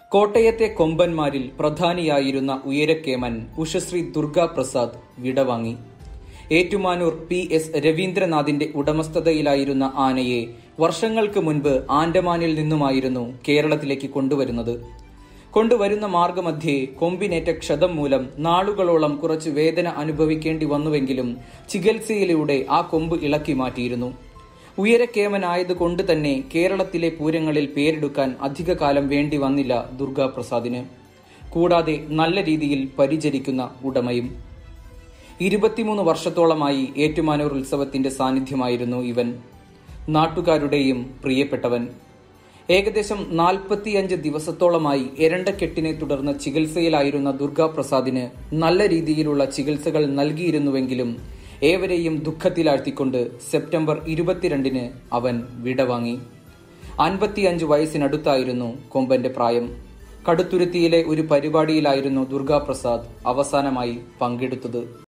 കോട്ടയത്തെ കൊമ്പന്മാരിൽ പ്രധാനിയായിരുന്ന ഉയരക്കേമൻ ഉഷശ്രീ ദുർഗാപ്രസാദ് വിടവാങ്ങി ഏറ്റുമാനൂർ പി എസ് രവീന്ദ്രനാഥിന്റെ ഉടമസ്ഥതയിലായിരുന്ന ആനയെ വർഷങ്ങൾക്ക് മുൻപ് ആൻഡമാനിൽ നിന്നുമായിരുന്നു കേരളത്തിലേക്ക് കൊണ്ടുവരുന്നത് കൊണ്ടുവരുന്ന മാർഗമധ്യേ കൊമ്പിനേറ്റ ക്ഷതം മൂലം നാളുകളോളം കുറച്ച് വേദന അനുഭവിക്കേണ്ടി വന്നുവെങ്കിലും ചികിത്സയിലൂടെ ആ കൊമ്പ് ഇളക്കി മാറ്റിയിരുന്നു ഉയരക്കേമനായതുകൊണ്ട് തന്നെ കേരളത്തിലെ പൂരങ്ങളിൽ പേരെടുക്കാൻ അധികകാലം വേണ്ടി വന്നില്ല ദുർഗാപ്രസാദിന് കൂടാതെ നല്ല രീതിയിൽ പരിചരിക്കുന്ന ഉടമയും ഇരുപത്തിമൂന്ന് വർഷത്തോളമായി ഏറ്റുമാനൂർ ഉത്സവത്തിന്റെ സാന്നിധ്യമായിരുന്നു ഇവൻ നാട്ടുകാരുടെയും പ്രിയപ്പെട്ടവൻ ഏകദേശം നാൽപ്പത്തിയഞ്ച് ദിവസത്തോളമായി എരണ്ടക്കെട്ടിനെ തുടർന്ന് ചികിത്സയിലായിരുന്ന ദുർഗാപ്രസാദിന് നല്ല രീതിയിലുള്ള ചികിത്സകൾ നൽകിയിരുന്നുവെങ്കിലും ഏവരെയും ദുഃഖത്തിലാഴ്ത്തിക്കൊണ്ട് സെപ്റ്റംബർ ഇരുപത്തിരണ്ടിന് അവൻ വിടവാങ്ങി അൻപത്തിയഞ്ച് വയസ്സിനടുത്തായിരുന്നു കൊമ്പന്റെ പ്രായം കടുത്തുരുത്തിയിലെ ഒരു പരിപാടിയിലായിരുന്നു ദുർഗാപ്രസാദ് അവസാനമായി പങ്കെടുത്തത്